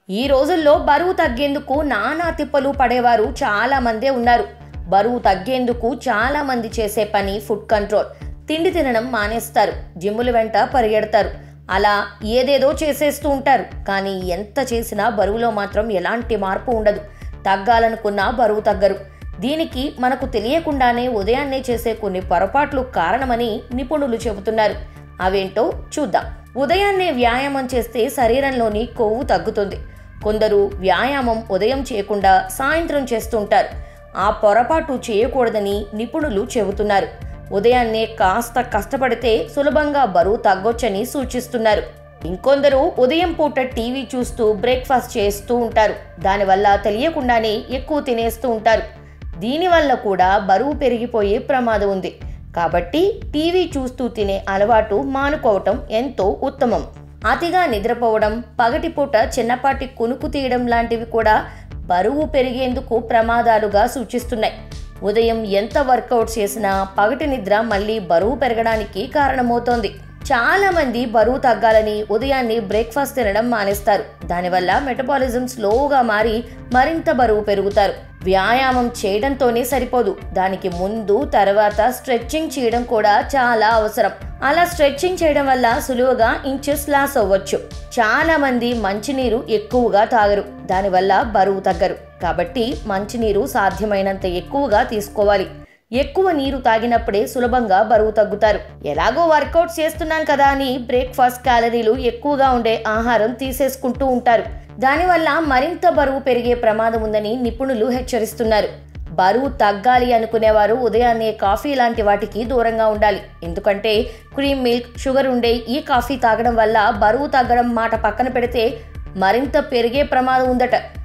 ఈ రోజుల్లో బరువు తగ్గేందుకు నానా తిప్పలు పడేవారు చాలా మందే ఉన్నారు బరువు తగ్గేందుకు చాలా మంది చేసే పని ఫుడ్ కంట్రోల్ తిండి తినడం మానేస్తారు జిమ్ముల వెంట పరిగెడతారు అలా ఏదేదో చేసేస్తూ ఉంటారు కానీ ఎంత చేసినా బరువులో మాత్రం ఎలాంటి మార్పు ఉండదు తగ్గాలనుకున్నా బరువు తగ్గరు దీనికి మనకు తెలియకుండానే ఉదయాన్నే చేసే కొన్ని పొరపాట్లు కారణమని నిపుణులు చెబుతున్నారు అవేంటో చూద్దాం ఉదయాన్నే వ్యాయామం చేస్తే శరీరంలోని కొవ్వు తగ్గుతుంది కొందరు వ్యాయామం ఉదయం చేయకుండా సాయంత్రం చేస్తుంటారు ఆ పొరపాటు చేయకూడదని నిపుణులు చెబుతున్నారు ఉదయాన్నే కాస్త కష్టపడితే సులభంగా బరువు తగ్గొచ్చని సూచిస్తున్నారు ఇంకొందరు ఉదయం పూట టీవీ చూస్తూ బ్రేక్ఫాస్ట్ చేస్తూ ఉంటారు దానివల్ల తెలియకుండానే ఎక్కువ తినేస్తూ ఉంటారు దీనివల్ల కూడా బరువు పెరిగిపోయే ప్రమాదం ఉంది కాబట్టి టీవీ చూస్తూ తినే అలవాటు మానుకోవటం ఎంతో ఉత్తమం అతిగా నిద్రపోవడం పగటిపూట చిన్నపాటి కునుకు తీయడం లాంటివి కూడా బరువు పెరిగేందుకు ప్రమాదాలుగా సూచిస్తున్నాయి ఉదయం ఎంత వర్కౌట్ చేసినా పగటి నిద్ర మళ్ళీ బరువు పెరగడానికి కారణమవుతోంది చాలా మంది బరువు తగ్గాలని ఉదయాన్నే బ్రేక్ఫాస్ట్ తినడం మానేస్తారు దానివల్ల మెటబాలిజం స్లోగా మారి మరింత బరువు పెరుగుతారు వ్యాయామం చేయడంతోనే సరిపోదు దానికి ముందు తర్వాత స్ట్రెచ్చింగ్ చేయడం కూడా చాలా అవసరం అలా స్ట్రెచ్చింగ్ చేయడం వల్ల సులువుగా ఇంచెస్ లాస్ అవ్వచ్చు చాలా మంది మంచినీరు ఎక్కువగా తాగరు దానివల్ల బరువు తగ్గరు కాబట్టి మంచినీరు సాధ్యమైనంత ఎక్కువగా తీసుకోవాలి ఎక్కువ నీరు తాగినప్పుడే సులభంగా బరువు తగ్గుతారు ఎలాగో వర్కౌట్ చేస్తున్నాం కదా అని బ్రేక్ఫాస్ట్ క్యాలరీలు ఎక్కువగా ఉండే ఆహారం తీసేసుకుంటూ ఉంటారు దానివల్ల మరింత బరువు పెరిగే ప్రమాదం ఉందని నిపుణులు హెచ్చరిస్తున్నారు బరువు తగ్గాలి అనుకునేవారు ఉదయాన్నే కాఫీ లాంటి వాటికి దూరంగా ఉండాలి ఎందుకంటే క్రీమ్ మిల్క్ షుగర్ ఉండే ఈ కాఫీ తాగడం వల్ల బరువు తగ్గడం మాట పక్కన పెడితే మరింత పెరిగే ప్రమాదం ఉందట